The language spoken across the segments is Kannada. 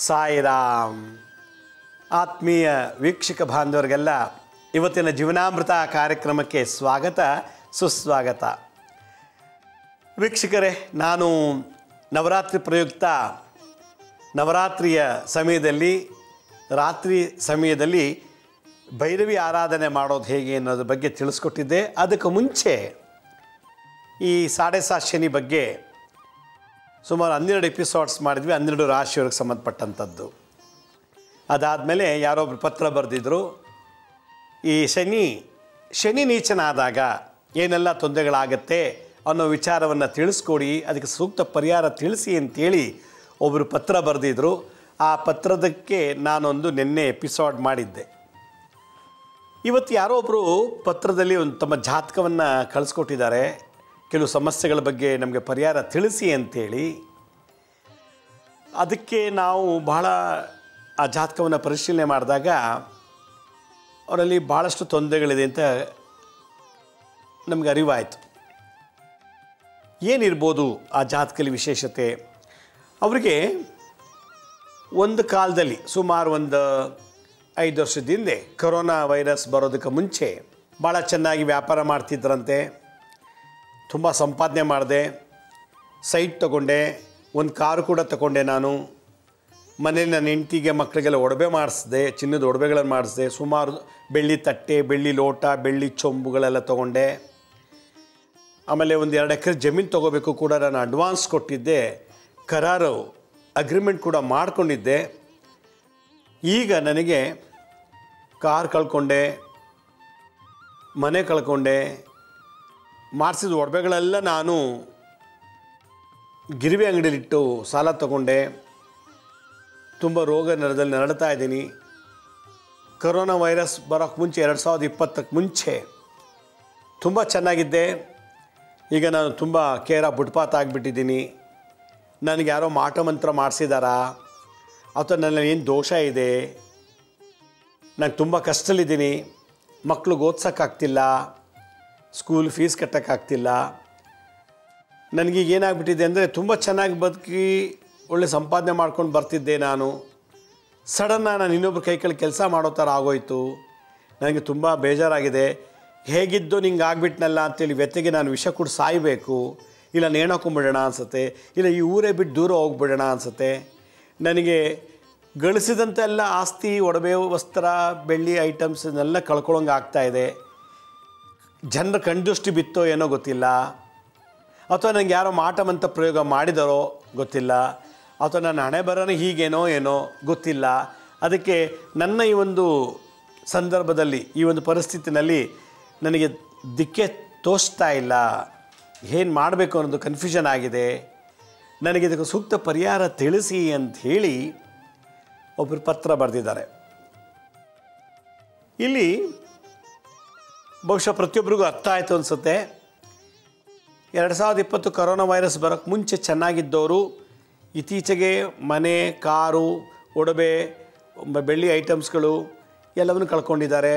ಸಾಯಿರಾಮ್ ಆತ್ಮೀಯ ವೀಕ್ಷಕ ಬಾಂಧವರಿಗೆಲ್ಲ ಇವತ್ತಿನ ಜೀವನಾಮೃತ ಕಾರ್ಯಕ್ರಮಕ್ಕೆ ಸ್ವಾಗತ ಸುಸ್ವಾಗತ ವೀಕ್ಷಕರೇ ನಾನು ನವರಾತ್ರಿ ಪ್ರಯುಕ್ತ ನವರಾತ್ರಿಯ ಸಮಯದಲ್ಲಿ ರಾತ್ರಿ ಸಮಯದಲ್ಲಿ ಭೈರವಿ ಆರಾಧನೆ ಮಾಡೋದು ಹೇಗೆ ಅನ್ನೋದ್ರ ಬಗ್ಗೆ ತಿಳಿಸ್ಕೊಟ್ಟಿದ್ದೆ ಅದಕ್ಕೆ ಮುಂಚೆ ಈ ಸಾಡೆ ಸಾತ್ ಶನಿ ಬಗ್ಗೆ ಸುಮಾರು ಹನ್ನೆರಡು ಎಪಿಸೋಡ್ಸ್ ಮಾಡಿದ್ವಿ ಹನ್ನೆರಡು ರಾಶಿಯವ್ರಿಗೆ ಸಂಬಂಧಪಟ್ಟಂಥದ್ದು ಅದಾದಮೇಲೆ ಯಾರೊಬ್ರು ಪತ್ರ ಬರೆದಿದ್ರು ಈ ಶನಿ ಶನಿ ನೀಚನಾದಾಗ ಏನೆಲ್ಲ ತೊಂದರೆಗಳಾಗತ್ತೆ ಅನ್ನೋ ವಿಚಾರವನ್ನು ತಿಳಿಸ್ಕೊಡಿ ಅದಕ್ಕೆ ಸೂಕ್ತ ಪರಿಹಾರ ತಿಳಿಸಿ ಅಂತೇಳಿ ಒಬ್ಬರು ಪತ್ರ ಬರೆದಿದ್ರು ಆ ಪತ್ರದಕ್ಕೆ ನಾನೊಂದು ನಿನ್ನೆ ಎಪಿಸೋಡ್ ಮಾಡಿದ್ದೆ ಇವತ್ತು ಯಾರೋ ಒಬ್ಬರು ಪತ್ರದಲ್ಲಿ ಒಂದು ತಮ್ಮ ಜಾತಕವನ್ನು ಕಳಿಸ್ಕೊಟ್ಟಿದ್ದಾರೆ ಕೆಲವು ಸಮಸ್ಯೆಗಳ ಬಗ್ಗೆ ನಮಗೆ ಪರಿಹಾರ ತಿಳಿಸಿ ಅಂತೇಳಿ ಅದಕ್ಕೆ ನಾವು ಬಹಳ ಆ ಜಾತಕವನ್ನು ಪರಿಶೀಲನೆ ಮಾಡಿದಾಗ ಅವರಲ್ಲಿ ಭಾಳಷ್ಟು ತೊಂದರೆಗಳಿದೆ ಅಂತ ನಮಗೆ ಅರಿವಾಯಿತು ಏನಿರ್ಬೋದು ಆ ಜಾತಕದಲ್ಲಿ ವಿಶೇಷತೆ ಅವರಿಗೆ ಒಂದು ಕಾಲದಲ್ಲಿ ಸುಮಾರು ಒಂದು ಐದು ವರ್ಷದ ಹಿಂದೆ ಕೊರೋನಾ ವೈರಸ್ ಬರೋದಕ್ಕೆ ಮುಂಚೆ ಭಾಳ ಚೆನ್ನಾಗಿ ವ್ಯಾಪಾರ ಮಾಡ್ತಿದ್ರಂತೆ ತುಂಬ ಸಂಪಾದನೆ ಮಾಡಿದೆ ಸೈಟ್ ತಗೊಂಡೆ ಒಂದು ಕಾರು ಕೂಡ ತಗೊಂಡೆ ನಾನು ಮನೇಲಿ ನನ್ನ ಹೆಂಡತಿಗೆ ಮಕ್ಕಳಿಗೆಲ್ಲ ಒಡವೆ ಮಾಡಿಸಿದೆ ಚಿನ್ನದ ಒಡವೆಗಳನ್ನು ಮಾಡಿಸಿದೆ ಸುಮಾರು ಬೆಳ್ಳಿ ತಟ್ಟೆ ಬೆಳ್ಳಿ ಲೋಟ ಬೆಳ್ಳಿ ಚೊಂಬುಗಳೆಲ್ಲ ತೊಗೊಂಡೆ ಆಮೇಲೆ ಒಂದು ಎರಡು ಎಕರೆ ಜಮೀನು ತೊಗೋಬೇಕು ಕೂಡ ನಾನು ಅಡ್ವಾನ್ಸ್ ಕೊಟ್ಟಿದ್ದೆ ಕರಾರು ಅಗ್ರಿಮೆಂಟ್ ಕೂಡ ಮಾಡಿಕೊಂಡಿದ್ದೆ ಈಗ ನನಗೆ ಕಾರ್ ಕಳ್ಕೊಂಡೆ ಮನೆ ಕಳ್ಕೊಂಡೆ ಮಾಡಿಸಿದ ಒಡವೆಗಳೆಲ್ಲ ನಾನು ಗಿರಿವೆ ಅಂಗಡಿಲಿಟ್ಟು ಸಾಲ ತಗೊಂಡೆ ತುಂಬ ರೋಗ ನರದಲ್ಲಿ ನರಳ್ತಾ ಇದ್ದೀನಿ ಕರೋನಾ ವೈರಸ್ ಬರೋಕ್ಕೆ ಮುಂಚೆ ಎರಡು ಸಾವಿರದ ಇಪ್ಪತ್ತಕ್ಕೆ ಮುಂಚೆ ತುಂಬ ಚೆನ್ನಾಗಿದ್ದೆ ಈಗ ನಾನು ತುಂಬ ಕೇರ ಬುಟ್ಪಾತ್ ಆಗಿಬಿಟ್ಟಿದ್ದೀನಿ ನನಗೆ ಯಾರೋ ಮಾಟ ಮಂತ್ರ ಮಾಡಿಸಿದಾರಾ ಅಥವಾ ನನ್ನಲ್ಲಿ ಏನು ದೋಷ ಇದೆ ನಾನು ತುಂಬ ಕಷ್ಟದಲ್ಲಿದ್ದೀನಿ ಮಕ್ಳಿಗೆ ಓದ್ಸೋಕ್ಕಾಗ್ತಿಲ್ಲ ಸ್ಕೂಲ್ ಫೀಸ್ ಕಟ್ಟೋಕ್ಕಾಗ್ತಿಲ್ಲ ನನಗೀಗ ಏನಾಗ್ಬಿಟ್ಟಿದೆ ಅಂದರೆ ತುಂಬ ಚೆನ್ನಾಗಿ ಬದುಕಿ ಒಳ್ಳೆ ಸಂಪಾದನೆ ಮಾಡ್ಕೊಂಡು ಬರ್ತಿದ್ದೆ ನಾನು ಸಡನ್ನಾಗಿ ನಾನು ಇನ್ನೊಬ್ರು ಕೈ ಕೆಳಗೆ ಕೆಲಸ ಮಾಡೋ ಥರ ಆಗೋಯ್ತು ನನಗೆ ತುಂಬ ಬೇಜಾರಾಗಿದೆ ಹೇಗಿದ್ದು ನಿಂಗೆ ಆಗ್ಬಿಟ್ನಲ್ಲ ಅಂತೇಳಿ ವ್ಯತೆಗೆ ನಾನು ವಿಷ ಕೊಟ್ಟು ಸಾಯಬೇಕು ಇಲ್ಲ ನೇಣಾಕೊಂಬಿಡೋಣ ಅನಿಸುತ್ತೆ ಇಲ್ಲ ಈ ಊರೇ ಬಿಟ್ಟು ದೂರ ಹೋಗ್ಬಿಡೋಣ ಅನಿಸುತ್ತೆ ನನಗೆ ಗಳಿಸಿದಂತೆಲ್ಲ ಆಸ್ತಿ ಒಡವೆ ವಸ್ತ್ರ ಬೆಳ್ಳಿ ಐಟಮ್ಸನ್ನೆಲ್ಲ ಕಳ್ಕೊಳ್ಳೋಂಗೆ ಆಗ್ತಾಯಿದೆ ಜನರ ಕಣ್ದೃಷ್ಟಿ ಬಿತ್ತೋ ಏನೋ ಗೊತ್ತಿಲ್ಲ ಅಥವಾ ನನಗೆ ಯಾರೋ ಮಾಟಮಂತ ಪ್ರಯೋಗ ಮಾಡಿದಾರೋ ಗೊತ್ತಿಲ್ಲ ಅಥವಾ ನನ್ನ ಹಣೆ ಬರೋನೇ ಹೀಗೇನೋ ಏನೋ ಗೊತ್ತಿಲ್ಲ ಅದಕ್ಕೆ ನನ್ನ ಈ ಒಂದು ಸಂದರ್ಭದಲ್ಲಿ ಈ ಒಂದು ಪರಿಸ್ಥಿತಿನಲ್ಲಿ ನನಗೆ ದಿಕ್ಕೆ ತೋಚ್ತಾ ಇಲ್ಲ ಏನು ಮಾಡಬೇಕು ಅನ್ನೋದು ಕನ್ಫ್ಯೂಷನ್ ಆಗಿದೆ ನನಗೆ ಇದಕ್ಕೆ ಸೂಕ್ತ ಪರಿಹಾರ ತಿಳಿಸಿ ಅಂತ ಹೇಳಿ ಒಬ್ಬರು ಪತ್ರ ಬರೆದಿದ್ದಾರೆ ಇಲ್ಲಿ ಬಹುಶಃ ಪ್ರತಿಯೊಬ್ಬರಿಗೂ ಅರ್ಥ ಆಯಿತು ಅನಿಸುತ್ತೆ ಎರಡು ಸಾವಿರದ ಇಪ್ಪತ್ತು ಕರೋನಾ ವೈರಸ್ ಬರೋಕ್ಕೆ ಮುಂಚೆ ಚೆನ್ನಾಗಿದ್ದವರು ಇತ್ತೀಚೆಗೆ ಮನೆ ಕಾರು ಒಡವೆ ಮ- ಬೆಳ್ಳಿ ಐಟಮ್ಸ್ಗಳು ಎಲ್ಲವನ್ನು ಕಳ್ಕೊಂಡಿದ್ದಾರೆ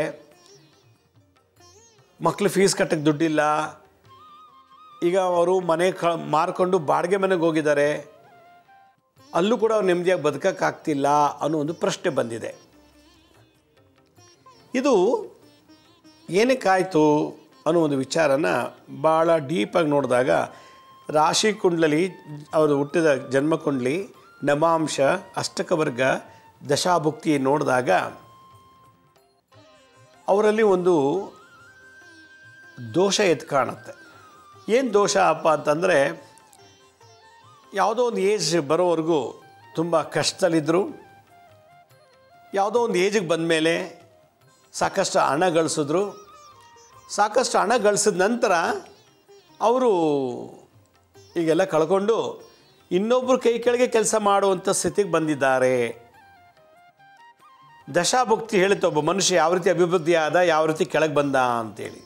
ಮಕ್ಳು ಫೀಸ್ ಕಟ್ಟಕ್ಕೆ ದುಡ್ಡಿಲ್ಲ ಈಗ ಅವರು ಮನೆ ಕ ಮಾರ್ಕೊಂಡು ಬಾಡಿಗೆ ಮನೆಗೆ ಹೋಗಿದ್ದಾರೆ ಅಲ್ಲೂ ಕೂಡ ಅವ್ರು ನೆಮ್ಮದಿಯಾಗಿ ಬದುಕೋಕ್ಕಾಗ್ತಿಲ್ಲ ಅನ್ನೋ ಒಂದು ಪ್ರಶ್ನೆ ಬಂದಿದೆ ಇದು ಏನಕ್ಕಾಯಿತು ಅನ್ನೋ ಒಂದು ವಿಚಾರನ ಭಾಳ ಡೀಪಾಗಿ ನೋಡಿದಾಗ ರಾಶಿ ಕುಂಡ್ಲಲ್ಲಿ ಅವರು ಹುಟ್ಟಿದ ಜನ್ಮ ಕುಂಡ್ಲಿ ನಮಾಂಶ ಅಷ್ಟಕವರ್ಗ ದಶಾಭುಕ್ತಿ ನೋಡಿದಾಗ ಅವರಲ್ಲಿ ಒಂದು ದೋಷ ಎದ್ದು ಕಾಣುತ್ತೆ ಏನು ದೋಷ ಅಪ್ಪ ಅಂತಂದರೆ ಯಾವುದೋ ಒಂದು ಏಜ್ ಬರೋವರೆಗೂ ತುಂಬ ಕಷ್ಟದಲ್ಲಿದ್ದರು ಯಾವುದೋ ಒಂದು ಏಜಿಗೆ ಬಂದಮೇಲೆ ಸಾಕಷ್ಟು ಹಣ ಗಳಿಸಿದ್ರು ಸಾಕಷ್ಟು ಹಣ ಗಳಿಸಿದ ನಂತರ ಅವರು ಈಗೆಲ್ಲ ಕಳ್ಕೊಂಡು ಇನ್ನೊಬ್ಬರು ಕೈ ಕೆಳಗೆ ಕೆಲಸ ಮಾಡುವಂಥ ಸ್ಥಿತಿಗೆ ಬಂದಿದ್ದಾರೆ ದಶಾಭುಕ್ತಿ ಹೇಳುತ್ತೆ ಒಬ್ಬ ಮನುಷ್ಯ ಯಾವ ರೀತಿ ಅಭಿವೃದ್ಧಿ ಆದ ಯಾವ ರೀತಿ ಕೆಳಗೆ ಬಂದ ಅಂತೇಳಿ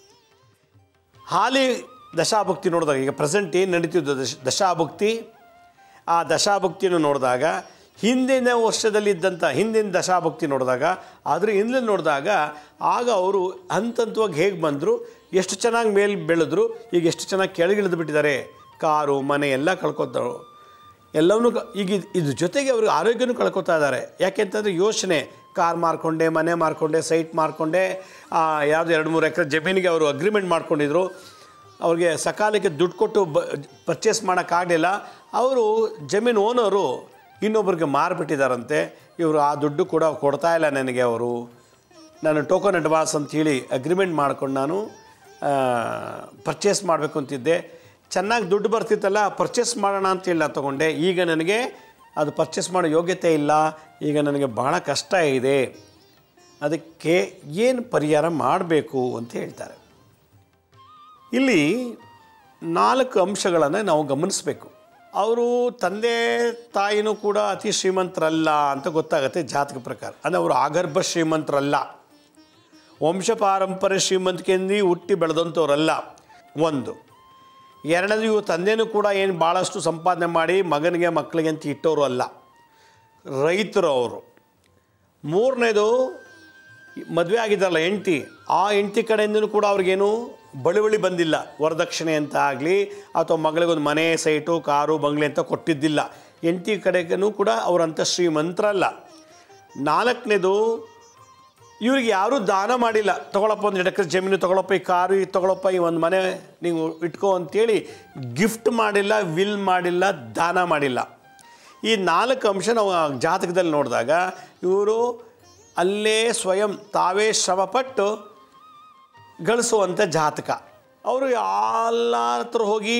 ಹಾಲಿ ದಶಾಭುಕ್ತಿ ನೋಡಿದಾಗ ಈಗ ಪ್ರೆಸೆಂಟ್ ಏನು ನಡೀತಿದ್ದು ದಶ ದಶಾಭುಕ್ತಿ ಆ ದಶಾಭುಕ್ತಿಯನ್ನು ನೋಡಿದಾಗ ಹಿಂದಿನ ವರ್ಷದಲ್ಲಿದ್ದಂಥ ಹಿಂದಿನ ದಶಾಭುಕ್ತಿ ನೋಡಿದಾಗ ಅದ್ರ ಹಿಂದೆ ನೋಡಿದಾಗ ಆಗ ಅವರು ಹಂತ ಹಂತವಾಗಿ ಹೇಗೆ ಬಂದರು ಎಷ್ಟು ಚೆನ್ನಾಗಿ ಮೇಲೆ ಬೆಳೆದ್ರು ಈಗ ಎಷ್ಟು ಚೆನ್ನಾಗಿ ಕೆಳಗಿಳಿದು ಬಿಟ್ಟಿದ್ದಾರೆ ಕಾರು ಮನೆ ಎಲ್ಲ ಕಳ್ಕೊತರು ಎಲ್ಲವನ್ನೂ ಕ- ಈಗ ಇದ್- ಇದ್ರ ಜೊತೆಗೆ ಅವ್ರಿಗೆ ಆರೋಗ್ಯನೂ ಕಳ್ಕೊತಾ ಇದ್ದಾರೆ ಯಾಕೆಂತಂದರೆ ಯೋಚನೆ ಕಾರ್ ಮಾರ್ಕೊಂಡೆ ಮನೆ ಮಾರ್ಕೊಂಡೆ ಸೈಟ್ ಮಾರ್ಕೊಂಡೆ ಯಾವುದು ಎರಡು ಮೂರು ಎಕರೆ ಜಮೀನಿಗೆ ಅವರು ಅಗ್ರಿಮೆಂಟ್ ಮಾಡ್ಕೊಂಡಿದ್ರು ಅವ್ರಿಗೆ ಸಕಾಲಕ್ಕೆ ದುಡ್ಡು ಕೊಟ್ಟು ಬ ಪರ್ಚೇಸ್ ಮಾಡೋಕ್ಕಾಗಲಿಲ್ಲ ಅವರು ಜಮೀನು ಓನರು ಇನ್ನೊಬ್ರಿಗೆ ಮಾರಿಬಿಟ್ಟಿದ್ದಾರಂತೆ ಇವರು ಆ ದುಡ್ಡು ಕೂಡ ಕೊಡ್ತಾ ಇಲ್ಲ ನನಗೆ ಅವರು ನಾನು ಟೋಕನ್ ಅಡ್ವಾನ್ಸ್ ಅಂತೇಳಿ ಅಗ್ರಿಮೆಂಟ್ ಮಾಡ್ಕೊಂಡು ನಾನು ಪರ್ಚೇಸ್ ಮಾಡಬೇಕು ಅಂತಿದ್ದೆ ಚೆನ್ನಾಗಿ ದುಡ್ಡು ಬರ್ತಿತ್ತಲ್ಲ ಪರ್ಚೇಸ್ ಮಾಡೋಣ ಅಂತೇಳಿ ನಾನು ತೊಗೊಂಡೆ ಈಗ ನನಗೆ ಅದು ಪರ್ಚೇಸ್ ಮಾಡೋ ಯೋಗ್ಯತೆ ಇಲ್ಲ ಈಗ ನನಗೆ ಭಾಳ ಕಷ್ಟ ಇದೆ ಅದಕ್ಕೆ ಏನು ಪರಿಹಾರ ಮಾಡಬೇಕು ಅಂತ ಹೇಳ್ತಾರೆ ಇಲ್ಲಿ ನಾಲ್ಕು ಅಂಶಗಳನ್ನು ನಾವು ಗಮನಿಸಬೇಕು ಅವರು ತಂದೆ ತಾಯಿನೂ ಕೂಡ ಅತಿ ಶ್ರೀಮಂತರಲ್ಲ ಅಂತ ಗೊತ್ತಾಗುತ್ತೆ ಜಾತಕ ಪ್ರಕಾರ ಅಂದರೆ ಅವರು ಆಗರ್ಭ ಶ್ರೀಮಂತರಲ್ಲ ವಂಶ ಪಾರಂಪರ್ಯ ಶ್ರೀಮಂತಿಕೆಯಿಂದ ಹುಟ್ಟಿ ಬೆಳೆದಂಥವ್ರಲ್ಲ ಒಂದು ಎರಡನೇದು ಇವು ತಂದೆನೂ ಕೂಡ ಏನು ಭಾಳಷ್ಟು ಸಂಪಾದನೆ ಮಾಡಿ ಮಗನಿಗೆ ಮಕ್ಕಳಿಗೆ ಅಂತ ಇಟ್ಟವರು ಅಲ್ಲ ರೈತರು ಅವರು ಮೂರನೇದು ಮದುವೆ ಆಗಿದ್ದಾರಲ್ಲ ಹೆಂಡ್ತಿ ಆ ಹೆಂಡ್ತಿ ಕಡೆಯಿಂದನೂ ಕೂಡ ಅವ್ರಿಗೇನು ಬಳುವಳಿ ಬಂದಿಲ್ಲ ವರದಕ್ಷಿಣೆ ಅಂತ ಆಗಲಿ ಅಥವಾ ಮಗಳಿಗೊಂದು ಮನೆ ಸೈಟು ಕಾರು ಬಂಗ್ಲೆ ಅಂತ ಕೊಟ್ಟಿದ್ದಿಲ್ಲ ಹೆಂಡ್ತಿ ಕಡೆಗೂ ಕೂಡ ಅವರಂಥ ಶ್ರೀಮಂತರಲ್ಲ ನಾಲ್ಕನೇದು ಇವ್ರಿಗೆ ಯಾರೂ ದಾನ ಮಾಡಿಲ್ಲ ತೊಗೊಳಪ್ಪ ಒಂದು ಎಡಕ್ಕೆ ಜಮೀನು ತೊಗೊಳಪ್ಪ ಈ ಕಾರು ಈ ತೊಗೊಳಪ್ಪ ಈ ಒಂದು ಮನೆ ನೀವು ಇಟ್ಕೋ ಅಂತೇಳಿ ಗಿಫ್ಟ್ ಮಾಡಿಲ್ಲ ವಿಲ್ ಮಾಡಿಲ್ಲ ದಾನ ಮಾಡಿಲ್ಲ ಈ ನಾಲ್ಕು ಅಂಶ ನಾವು ಆ ಜಾತಕದಲ್ಲಿ ನೋಡಿದಾಗ ಇವರು ಅಲ್ಲೇ ಸ್ವಯಂ ತಾವೇ ಶ್ರಮಪಟ್ಟು ಗಳಿಸುವಂಥ ಜಾತಕ ಅವರು ಎಲ್ಲ ಹತ್ರ ಹೋಗಿ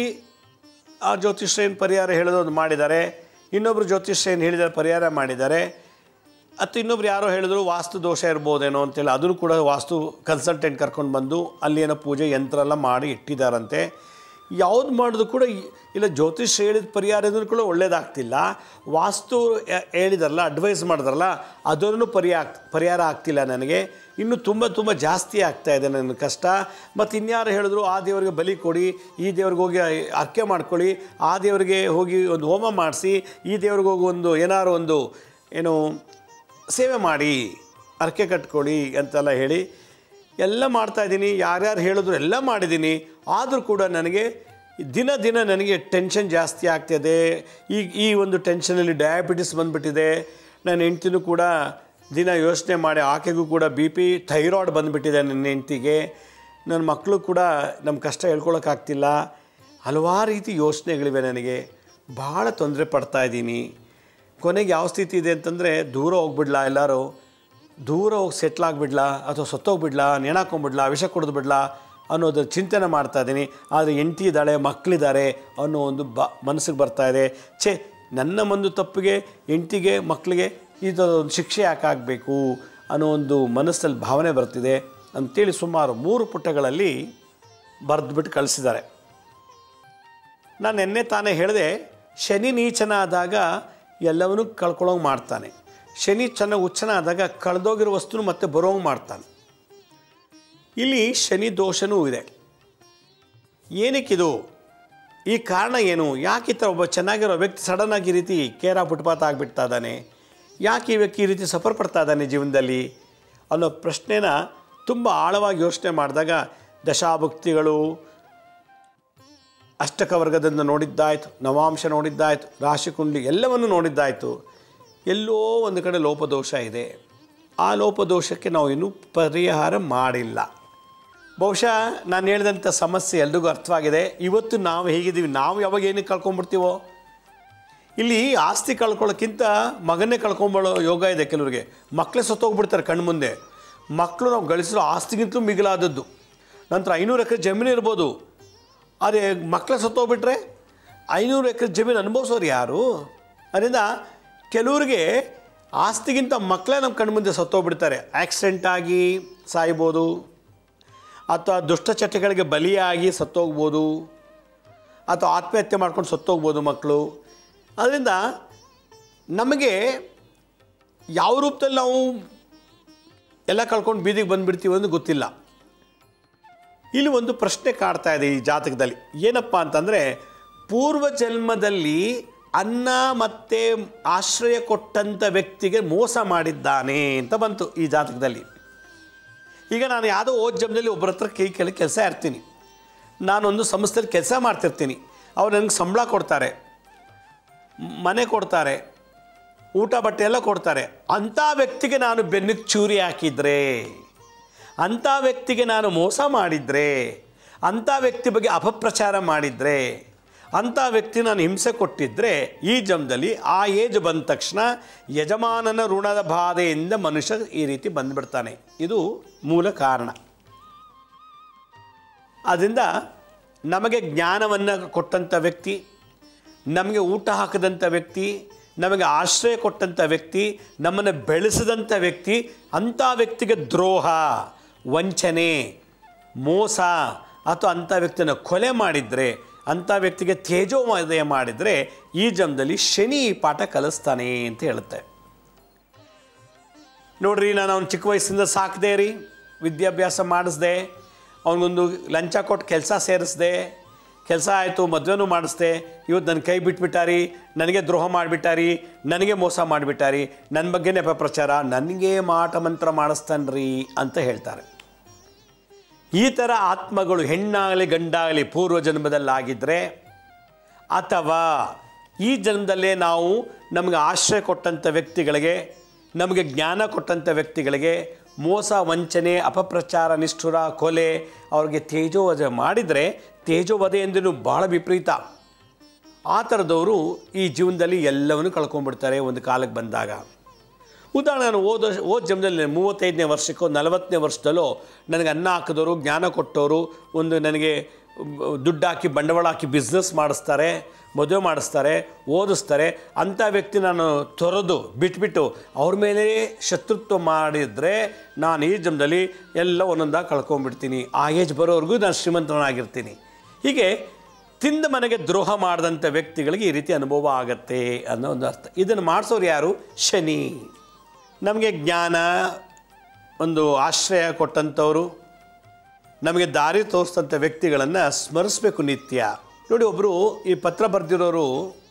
ಆ ಜ್ಯೋತಿಷ್ಯ ಏನು ಪರಿಹಾರ ಹೇಳೋದು ಮಾಡಿದ್ದಾರೆ ಇನ್ನೊಬ್ಬರು ಜ್ಯೋತಿಷ್ಯ ಏನು ಹೇಳಿದ್ದಾರೆ ಪರಿಹಾರ ಮಾಡಿದ್ದಾರೆ ಅಥವಾ ಇನ್ನೊಬ್ರು ಯಾರೋ ಹೇಳಿದ್ರು ವಾಸ್ತು ದೋಷ ಇರ್ಬೋದೇನೋ ಅಂತೇಳಿ ಅದನ್ನು ಕೂಡ ವಾಸ್ತು ಕನ್ಸಲ್ಟೆಂಟ್ ಕರ್ಕೊಂಡು ಬಂದು ಅಲ್ಲಿ ಏನೋ ಪೂಜೆ ಯಂತ್ರ ಎಲ್ಲ ಮಾಡಿ ಇಟ್ಟಿದ್ದಾರಂತೆ ಯಾವ್ದು ಮಾಡಿದ್ರು ಕೂಡ ಈ- ಇಲ್ಲ ಜ್ಯೋತಿಷ್ ಹೇಳಿದ ಪರಿಹಾರ ಇದ್ರೂ ಕೂಡ ಒಳ್ಳೇದಾಗ್ತಿಲ್ಲ ವಾಸ್ತು ಯ- ಹೇಳಿದಾರಲ್ಲ ಅಡ್ವೈಸ್ ಮಾಡಿದ್ರಲ್ಲ ಅದನ್ನು ಪರಿಹಾರ ಪರಿಹಾರ ಆಗ್ತಿಲ್ಲ ನನಗೆ ಇನ್ನು ತುಂಬ ತುಂಬ ಜಾಸ್ತಿ ಆಗ್ತಾ ಇದೆ ನನ್ನ ಕಷ್ಟ ಮತ್ತು ಇನ್ಯಾರು ಹೇಳಿದ್ರು ಆ ದೇವರಿಗೆ ಬಲಿ ಕೊಡಿ ಈ ದೇವ್ರಿಗೆ ಹೋಗಿ ಅರ್ಕೆ ಮಾಡ್ಕೊಳ್ಳಿ ಆ ದೇವರಿಗೆ ಹೋಗಿ ಒಂದು ಹೋಮ ಮಾಡಿಸಿ ಈ ದೇವ್ರಿಗೆ ಹೋಗಿ ಒಂದು ಏನಾರು ಒಂದು ಏನು ಸೇವೆ ಮಾಡಿ ಅರ್ಕೆ ಕಟ್ಕೊಳ್ಳಿ ಅಂತೆಲ್ಲ ಹೇಳಿ ಎಲ್ಲ ಮಾಡ್ತಾಯಿದ್ದೀನಿ ಯಾರ್ಯಾರು ಹೇಳಿದ್ರು ಎಲ್ಲ ಮಾಡಿದ್ದೀನಿ ಆದರೂ ಕೂಡ ನನಗೆ ದಿನ ದಿನ ನನಗೆ ಟೆನ್ಷನ್ ಜಾಸ್ತಿ ಆಗ್ತಿದೆ ಈಗ ಈ ಒಂದು ಟೆನ್ಷನಲ್ಲಿ ಡಯಾಬಿಟಿಸ್ ಬಂದುಬಿಟ್ಟಿದೆ ನನ್ನ ಹೆಂಡ್ತಿನೂ ಕೂಡ ದಿನ ಯೋಚನೆ ಮಾಡಿ ಆಕೆಗೂ ಕೂಡ ಬಿ ಪಿ ಥೈರಾಯ್ಡ್ ಬಂದುಬಿಟ್ಟಿದೆ ನನ್ನ ಹೆಂಡ್ತಿಗೆ ನನ್ನ ಮಕ್ಕಳು ಕೂಡ ನಮ್ಮ ಕಷ್ಟ ಹೇಳ್ಕೊಳಕ್ಕಾಗ್ತಿಲ್ಲ ಹಲವಾರು ರೀತಿ ಯೋಚನೆಗಳಿವೆ ನನಗೆ ಭಾಳ ತೊಂದರೆ ಪಡ್ತಾ ಇದ್ದೀನಿ ಕೊನೆಗೆ ಯಾವ ಸ್ಥಿತಿ ಇದೆ ಅಂತಂದರೆ ದೂರ ಹೋಗ್ಬಿಡ್ಲಾ ಎಲ್ಲರೂ ದೂರ ಹೋಗಿ ಸೆಟ್ಲ್ ಆಗಿಬಿಡ್ಲಾ ಅಥವಾ ಸತ್ತೋಗ್ಬಿಡ್ಲಾ ನೇಣಾಕೊಂಬಿಡ್ಲಾ ವಿಷ ಕುಡಿದು ಬಿಡ್ಲಾ ಅನ್ನೋದ್ರ ಚಿಂತನೆ ಮಾಡ್ತಾ ಇದ್ದೀನಿ ಆದರೆ ಹೆಂಡತಿ ಇದ್ದಾಳೆ ಮಕ್ಕಳಿದ್ದಾರೆ ಅನ್ನೋ ಒಂದು ಬ ಮನಸ್ಸಿಗೆ ಬರ್ತಾ ಇದೆ ಛೇ ನನ್ನ ಒಂದು ತಪ್ಪಿಗೆ ಹೆಂಡ್ತಿಗೆ ಮಕ್ಕಳಿಗೆ ಇದೊಂದು ಶಿಕ್ಷೆ ಯಾಕಾಗಬೇಕು ಅನ್ನೋ ಒಂದು ಮನಸ್ಸಲ್ಲಿ ಭಾವನೆ ಬರ್ತಿದೆ ಅಂತೇಳಿ ಸುಮಾರು ಮೂರು ಪುಟಗಳಲ್ಲಿ ಬರೆದ್ಬಿಟ್ಟು ಕಳಿಸಿದ್ದಾರೆ ನಾನು ನಿನ್ನೆ ತಾನೇ ಹೇಳಿದೆ ಶನಿ ನೀಚನಾದಾಗ ಎಲ್ಲವನ್ನೂ ಕಳ್ಕೊಳ್ಳೋಂಗೆ ಮಾಡ್ತಾನೆ ಶನಿ ಚೆನ್ನಾಗಿ ಉಚ್ಚನ ಆದಾಗ ಕಳೆದೋಗಿರೋ ವಸ್ತುನು ಮತ್ತೆ ಬರೋಂಗೆ ಮಾಡ್ತಾನೆ ಇಲ್ಲಿ ಶನಿ ದೋಷನೂ ಇದೆ ಏನಕ್ಕಿದು ಈ ಕಾರಣ ಏನು ಯಾಕೆ ಈ ಥರ ಒಬ್ಬ ಚೆನ್ನಾಗಿರೋ ವ್ಯಕ್ತಿ ಸಡನ್ನಾಗಿ ಈ ರೀತಿ ಕೇರ ಫುಟ್ಪಾತ್ ಆಗಿಬಿಡ್ತಾ ಇದ್ದಾನೆ ಯಾಕೆ ಈ ವ್ಯಕ್ತಿ ಈ ರೀತಿ ಸಫರ್ ಪಡ್ತಾ ಇದ್ದಾನೆ ಜೀವನದಲ್ಲಿ ಅನ್ನೋ ಪ್ರಶ್ನೆನ ತುಂಬ ಆಳವಾಗಿ ಯೋಚನೆ ಮಾಡಿದಾಗ ದಶಾಭಕ್ತಿಗಳು ಅಷ್ಟಕ ವರ್ಗದಿಂದ ನೋಡಿದ್ದಾಯಿತು ನವಾಂಶ ನೋಡಿದ್ದಾಯಿತು ರಾಶಿಕುಂಡ್ಲಿ ಎಲ್ಲವನ್ನು ನೋಡಿದ್ದಾಯಿತು ಎಲ್ಲೋ ಒಂದು ಕಡೆ ಲೋಪದೋಷ ಇದೆ ಆ ಲೋಪದೋಷಕ್ಕೆ ನಾವು ಇನ್ನೂ ಪರಿಹಾರ ಮಾಡಿಲ್ಲ ಬಹುಶಃ ನಾನು ಹೇಳಿದಂಥ ಸಮಸ್ಯೆ ಎಲ್ರಿಗೂ ಅರ್ಥವಾಗಿದೆ ಇವತ್ತು ನಾವು ಹೇಗಿದ್ದೀವಿ ನಾವು ಯಾವಾಗ ಏನಕ್ಕೆ ಕಳ್ಕೊಂಡ್ಬಿಡ್ತೀವೋ ಇಲ್ಲಿ ಆಸ್ತಿ ಕಳ್ಕೊಳ್ಳೋಕ್ಕಿಂತ ಮಗನ್ನೇ ಕಳ್ಕೊಂಬಳೋ ಯೋಗ ಇದೆ ಕೆಲವರಿಗೆ ಮಕ್ಕಳೇ ಸತ್ತೋಗ್ಬಿಡ್ತಾರೆ ಕಣ್ಣು ಮುಂದೆ ಮಕ್ಕಳು ನಾವು ಗಳಿಸಿರೋ ಆಸ್ತಿಗಿಂತಲೂ ಮಿಗಿಲಾದದ್ದು ನಂತರ ಐನೂರು ಎಕರೆ ಜಮೀನು ಇರ್ಬೋದು ಅದೇ ಮಕ್ಕಳ ಸತ್ತೋಗ್ಬಿಟ್ರೆ ಐನೂರು ಎಕರೆ ಜಮೀನು ಅನುಭವಿಸೋರು ಯಾರು ಅದರಿಂದ ಕೆಲವರಿಗೆ ಆಸ್ತಿಗಿಂತ ಮಕ್ಕಳೇ ನಮ್ಮ ಕಣ್ಣು ಮುಂದೆ ಸತ್ತೋಗ್ಬಿಡ್ತಾರೆ ಆಕ್ಸಿಡೆಂಟ್ ಆಗಿ ಸಾಯ್ಬೋದು ಅಥವಾ ದುಷ್ಟಚಟಗಳಿಗೆ ಬಲಿಯಾಗಿ ಸತ್ತೋಗ್ಬೋದು ಅಥವಾ ಆತ್ಮಹತ್ಯೆ ಮಾಡ್ಕೊಂಡು ಸತ್ತೋಗ್ಬೋದು ಮಕ್ಕಳು ಅದರಿಂದ ನಮಗೆ ಯಾವ ರೂಪದಲ್ಲಿ ನಾವು ಎಲ್ಲ ಕಳ್ಕೊಂಡು ಬೀದಿಗೆ ಬಂದುಬಿಡ್ತೀವಿ ಅಂತ ಗೊತ್ತಿಲ್ಲ ಇಲ್ಲಿ ಒಂದು ಪ್ರಶ್ನೆ ಕಾಡ್ತಾ ಇದೆ ಈ ಜಾತಕದಲ್ಲಿ ಏನಪ್ಪ ಅಂತಂದರೆ ಪೂರ್ವ ಜನ್ಮದಲ್ಲಿ ಅನ್ನ ಮತ್ತು ಆಶ್ರಯ ಕೊಟ್ಟಂಥ ವ್ಯಕ್ತಿಗೆ ಮೋಸ ಮಾಡಿದ್ದಾನೆ ಅಂತ ಬಂತು ಈ ಜಾತಕದಲ್ಲಿ ಈಗ ನಾನು ಯಾವುದೋ ಓದ್ ಜನ್ಮದಲ್ಲಿ ಒಬ್ಬರ ಹತ್ರ ಕೈ ಕೆಳಗೆ ಕೆಲಸ ಇರ್ತೀನಿ ನಾನೊಂದು ಸಂಸ್ಥೆಯಲ್ಲಿ ಕೆಲಸ ಮಾಡ್ತಿರ್ತೀನಿ ಅವ್ರು ನನಗೆ ಸಂಬಳ ಕೊಡ್ತಾರೆ ಮನೆ ಕೊಡ್ತಾರೆ ಊಟ ಬಟ್ಟೆ ಎಲ್ಲ ಕೊಡ್ತಾರೆ ಅಂಥ ವ್ಯಕ್ತಿಗೆ ನಾನು ಬೆನ್ನಿಗೆ ಚೂರಿ ಹಾಕಿದರೆ ಅಂಥ ವ್ಯಕ್ತಿಗೆ ನಾನು ಮೋಸ ಮಾಡಿದರೆ ಅಂಥ ವ್ಯಕ್ತಿ ಬಗ್ಗೆ ಅಪಪ್ರಚಾರ ಮಾಡಿದರೆ ಅಂಥ ವ್ಯಕ್ತಿ ನಾನು ಹಿಂಸೆ ಕೊಟ್ಟಿದ್ದರೆ ಈ ಜನ್ಮದಲ್ಲಿ ಆ ಏಜ್ ಬಂದ ತಕ್ಷಣ ಯಜಮಾನನ ಋಣದ ಬಾಧೆಯಿಂದ ಮನುಷ್ಯ ಈ ರೀತಿ ಬಂದುಬಿಡ್ತಾನೆ ಇದು ಮೂಲ ಕಾರಣ ಆದ್ದರಿಂದ ನಮಗೆ ಜ್ಞಾನವನ್ನು ಕೊಟ್ಟಂಥ ವ್ಯಕ್ತಿ ನಮಗೆ ಊಟ ಹಾಕಿದಂಥ ವ್ಯಕ್ತಿ ನಮಗೆ ಆಶ್ರಯ ಕೊಟ್ಟಂಥ ವ್ಯಕ್ತಿ ನಮ್ಮನ್ನು ಬೆಳೆಸಿದಂಥ ವ್ಯಕ್ತಿ ಅಂಥ ವ್ಯಕ್ತಿಗೆ ದ್ರೋಹ ವಂಚನೆ ಮೋಸ ಅಥವಾ ಅಂಥ ವ್ಯಕ್ತಿನ ಕೊಲೆ ಮಾಡಿದರೆ ಅಂಥ ವ್ಯಕ್ತಿಗೆ ತೇಜೋಮಯ ಮಾಡಿದರೆ ಈ ಜನ್ಮದಲ್ಲಿ ಶನಿ ಈ ಪಾಠ ಕಲಿಸ್ತಾನೆ ಅಂತ ಹೇಳುತ್ತೆ ನೋಡ್ರಿ ನಾನು ಅವ್ನು ಚಿಕ್ಕ ವಯಸ್ಸಿಂದ ಸಾಕಿದೆ ರೀ ವಿದ್ಯಾಭ್ಯಾಸ ಮಾಡಿಸ್ದೆ ಅವನಿಗೊಂದು ಲಂಚ ಕೊಟ್ಟು ಕೆಲಸ ಸೇರಿಸ್ದೆ ಕೆಲಸ ಆಯಿತು ಮದುವೆನೂ ಮಾಡಿಸ್ದೆ ಇವತ್ತು ನನ್ನ ಕೈ ಬಿಟ್ಬಿಟ್ಟಾರಿ ನನಗೆ ದ್ರೋಹ ಮಾಡಿಬಿಟ್ಟಾರಿ ನನಗೆ ಮೋಸ ಮಾಡಿಬಿಟ್ಟಾರಿ ನನ್ನ ಬಗ್ಗೆನೇ ಅಪಪ್ರಚಾರ ನನಗೆ ಮಾಟ ಮಂತ್ರ ಮಾಡಿಸ್ತಾನ್ರಿ ಅಂತ ಹೇಳ್ತಾರೆ ಈ ಥರ ಆತ್ಮಗಳು ಹೆಣ್ಣಾಗಲಿ ಗಂಡಾಗಲಿ ಪೂರ್ವ ಜನ್ಮದಲ್ಲಾಗಿದ್ದರೆ ಅಥವಾ ಈ ಜನ್ಮದಲ್ಲೇ ನಾವು ನಮಗೆ ಆಶ್ರಯ ಕೊಟ್ಟಂಥ ವ್ಯಕ್ತಿಗಳಿಗೆ ನಮಗೆ ಜ್ಞಾನ ಕೊಟ್ಟಂಥ ವ್ಯಕ್ತಿಗಳಿಗೆ ಮೋಸ ವಂಚನೆ ಅಪಪ್ರಚಾರ ನಿಷ್ಠುರ ಕೊಲೆ ಅವ್ರಿಗೆ ತೇಜೋವಧೆ ಮಾಡಿದರೆ ತೇಜೋವಧೆ ಎಂದೂ ಭಾಳ ವಿಪರೀತ ಆ ಥರದವರು ಈ ಜೀವನದಲ್ಲಿ ಎಲ್ಲವನ್ನು ಕಳ್ಕೊಂಡ್ಬಿಡ್ತಾರೆ ಒಂದು ಕಾಲಕ್ಕೆ ಬಂದಾಗ ಉದಾಹರಣೆ ನಾನು ಓದೋ ಓದ್ ಜನ್ಮದಲ್ಲಿ ಮೂವತ್ತೈದನೇ ವರ್ಷಕ್ಕೋ ನಲವತ್ತನೇ ವರ್ಷದಲ್ಲೋ ನನಗೆ ಅನ್ನ ಹಾಕಿದವರು ಜ್ಞಾನ ಕೊಟ್ಟವರು ಒಂದು ನನಗೆ ದುಡ್ಡು ಹಾಕಿ ಬಂಡವಾಳ ಹಾಕಿ ಬಿಸ್ನೆಸ್ ಮಾಡಿಸ್ತಾರೆ ಮದುವೆ ಮಾಡಿಸ್ತಾರೆ ಓದಿಸ್ತಾರೆ ಅಂಥ ವ್ಯಕ್ತಿ ನಾನು ತೊರೆದು ಬಿಟ್ಬಿಟ್ಟು ಅವ್ರ ಮೇಲೆ ಶತ್ರುತ್ವ ಮಾಡಿದರೆ ನಾನು ಈ ಜನ್ಮದಲ್ಲಿ ಎಲ್ಲ ಒಂದೊಂದಾಗಿ ಕಳ್ಕೊಂಡ್ಬಿಡ್ತೀನಿ ಆ ಏಜ್ ಬರೋವರೆಗೂ ನಾನು ಶ್ರೀಮಂತನಾಗಿರ್ತೀನಿ ಹೀಗೆ ತಿಂದ ಮನೆಗೆ ದ್ರೋಹ ಮಾಡಿದಂಥ ವ್ಯಕ್ತಿಗಳಿಗೆ ಈ ರೀತಿ ಅನುಭವ ಆಗತ್ತೆ ಅನ್ನೋ ಒಂದು ಅರ್ಥ ಇದನ್ನು ಮಾಡಿಸೋರು ಯಾರು ಶನಿ ನಮಗೆ ಜ್ಞಾನ ಒಂದು ಆಶ್ರಯ ಕೊಟ್ಟಂಥವ್ರು ನಮಗೆ ದಾರಿ ತೋರಿಸ್ತಂಥ ವ್ಯಕ್ತಿಗಳನ್ನು ಸ್ಮರಿಸಬೇಕು ನಿತ್ಯ ನೋಡಿ ಒಬ್ಬರು ಈ ಪತ್ರ ಬರೆದಿರೋರು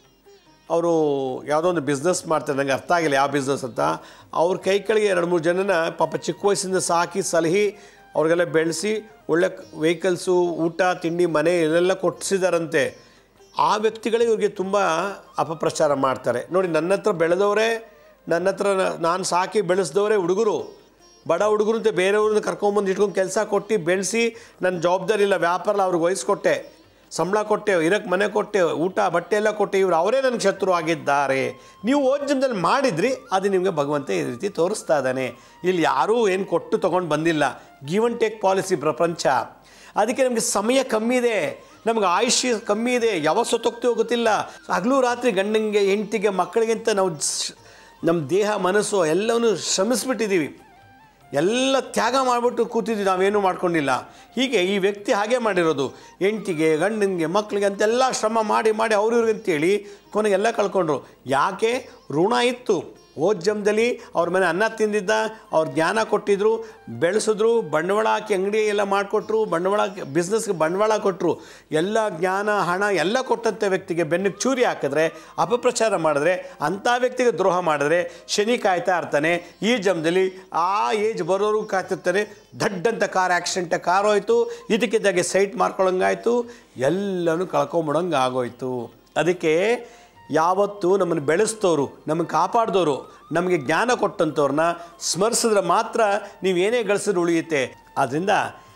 ಅವರು ಯಾವುದೋ ಒಂದು ಬಿಸ್ನೆಸ್ ಮಾಡ್ತಾರೆ ನನಗೆ ಅರ್ಥ ಆಗಿಲ್ಲ ಯಾವ ಬಿಸ್ನೆಸ್ ಅಂತ ಅವ್ರ ಕೈ ಕೆಳಗೆ ಎರಡು ಮೂರು ಜನನ ಪಾಪ ಚಿಕ್ಕ ವಯಸ್ಸಿಂದ ಸಾಕಿ ಸಲಹಿ ಅವ್ರಿಗೆಲ್ಲ ಬೆಳೆಸಿ ಒಳ್ಳೆ ವೆಹಿಕಲ್ಸು ಊಟ ತಿಂಡಿ ಮನೆ ಇಲ್ಲೆಲ್ಲ ಕೊಟ್ಟಿಸಿದಾರಂತೆ ಆ ವ್ಯಕ್ತಿಗಳೇ ಇವ್ರಿಗೆ ತುಂಬ ಅಪಪ್ರಚಾರ ಮಾಡ್ತಾರೆ ನೋಡಿ ನನ್ನ ಹತ್ರ ಬೆಳೆದವರೇ ನನ್ನ ಹತ್ರ ನಾನು ಸಾಕಿ ಬೆಳೆಸಿದವರೇ ಹುಡುಗರು ಬಡ ಹುಡುಗರು ಅಂತ ಬೇರೆಯವ್ರನ್ನ ಕರ್ಕೊಂಬಂದು ಇಟ್ಕೊಂಡು ಕೆಲಸ ಕೊಟ್ಟು ಬೆಳೆಸಿ ನನ್ನ ಜವಾಬ್ದಾರಿ ಇಲ್ಲ ವ್ಯಾಪಾರ ಅವ್ರಿಗೆ ವಹಿಸ್ಕೊಟ್ಟೆ ಸಂಬಳ ಕೊಟ್ಟೆ ಇರಕ್ಕೆ ಮನೆ ಕೊಟ್ಟೆ ಊಟ ಬಟ್ಟೆ ಎಲ್ಲ ಕೊಟ್ಟೆ ಇವ್ರು ಅವರೇ ನನಗೆ ಶತ್ರು ಆಗಿದ್ದಾರೆ ನೀವು ಓದ್ ಜನ್ಮದಲ್ಲಿ ಮಾಡಿದ್ರಿ ಅದು ನಿಮಗೆ ಭಗವಂತ ಈ ರೀತಿ ತೋರಿಸ್ತಾ ಇದ್ದಾನೆ ಇಲ್ಲಿ ಯಾರೂ ಏನು ಕೊಟ್ಟು ತೊಗೊಂಡು ಬಂದಿಲ್ಲ ಗಿವ್ ಅಂಡ್ ಟೇಕ್ ಪಾಲಿಸಿ ಪ್ರಪಂಚ ಅದಕ್ಕೆ ನಮಗೆ ಸಮಯ ಕಮ್ಮಿ ಇದೆ ನಮ್ಗೆ ಆಯುಷ್ಯ ಕಮ್ಮಿ ಇದೆ ಯಾವ ಸೊತ್ತೋಗ್ತೀವೋ ಗೊತ್ತಿಲ್ಲ ಹಗಲು ರಾತ್ರಿ ಗಂಡಂಗೆ ಹೆಂಡತಿಗೆ ಮಕ್ಕಳಿಗಿಂತ ನಾವು ಸ್- ನಮ್ಮ ದೇಹ ಮನಸ್ಸು ಎಲ್ಲವನ್ನು ಶ್ರಮಿಸ್ಬಿಟ್ಟಿದ್ದೀವಿ ಎಲ್ಲ ತ್ಯಾಗ ಮಾಡಿಬಿಟ್ಟು ಕೂತಿದ್ವಿ ನಾವೇನು ಮಾಡ್ಕೊಂಡಿಲ್ಲ ಹೀಗೆ ಈ ವ್ಯಕ್ತಿ ಹಾಗೆ ಮಾಡಿರೋದು ಹೆಂಡ್ತಿಗೆ ಗಂಡನಿಗೆ ಮಕ್ಕಳಿಗೆ ಅಂತೆಲ್ಲ ಶ್ರಮ ಮಾಡಿ ಮಾಡಿ ಅವ್ರು ಇವ್ರಿಗೆ ಅಂತೇಳಿ ಕೊನೆಗೆಲ್ಲ ಕಳ್ಕೊಂಡ್ರು ಯಾಕೆ ಋಣ ಇತ್ತು ಓದ್ ಜನ್ಮದಲ್ಲಿ ಅವ್ರ ಮನೆ ಅನ್ನ ತಿಂದಿದ್ದ ಅವ್ರ ಜ್ಞಾನ ಕೊಟ್ಟಿದ್ರು ಬೆಳೆಸಿದ್ರು ಬಂಡವಾಳ ಹಾಕಿ ಅಂಗಡಿ ಎಲ್ಲ ಮಾಡಿಕೊಟ್ರು ಬಂಡವಾಳ ಬಿಸ್ನೆಸ್ಗೆ ಬಂಡವಾಳ ಕೊಟ್ಟರು ಎಲ್ಲ ಜ್ಞಾನ ಹಣ ಎಲ್ಲ ಕೊಟ್ಟಂಥ ವ್ಯಕ್ತಿಗೆ ಬೆನ್ನಿಗೆ ಚೂರಿ ಹಾಕಿದ್ರೆ ಅಪಪ್ರಚಾರ ಮಾಡಿದ್ರೆ ಅಂಥ ವ್ಯಕ್ತಿಗೆ ದ್ರೋಹ ಮಾಡಿದ್ರೆ ಶನಿ ಕಾಯ್ತಾ ಇರ್ತಾನೆ ಈ ಜನ್ಮದಲ್ಲಿ ಆ ಏಜ್ ಬರೋರು ಕಾಯ್ತಿರ್ತಾನೆ ದಡ್ಡಂಥ ಕಾರ್ ಆಕ್ಸಿಡೆಂಟ್ ಕಾರ್ ಹೋಯ್ತು ಇದಕ್ಕಿದ್ದಾಗೆ ಸೈಟ್ ಮಾರ್ಕೊಳ್ಳೋಂಗಾಯ್ತು ಎಲ್ಲನೂ ಕಳ್ಕೊಂಬಿಡೋಂಗೆ ಆಗೋಯ್ತು ಅದಕ್ಕೆ ಯಾವತ್ತೂ ನಮ್ಮನ್ನು ಬೆಳೆಸ್ತೋರು ನಮ್ಮನ್ನು ಕಾಪಾಡಿದವರು ನಮಗೆ ಜ್ಞಾನ ಕೊಟ್ಟಂಥವ್ರನ್ನ ಸ್ಮರಿಸಿದ್ರೆ ಮಾತ್ರ ನೀವು ಏನೇ ಗಳಿಸಿದ್ರು ಉಳಿಯುತ್ತೆ ಆದ್ದರಿಂದ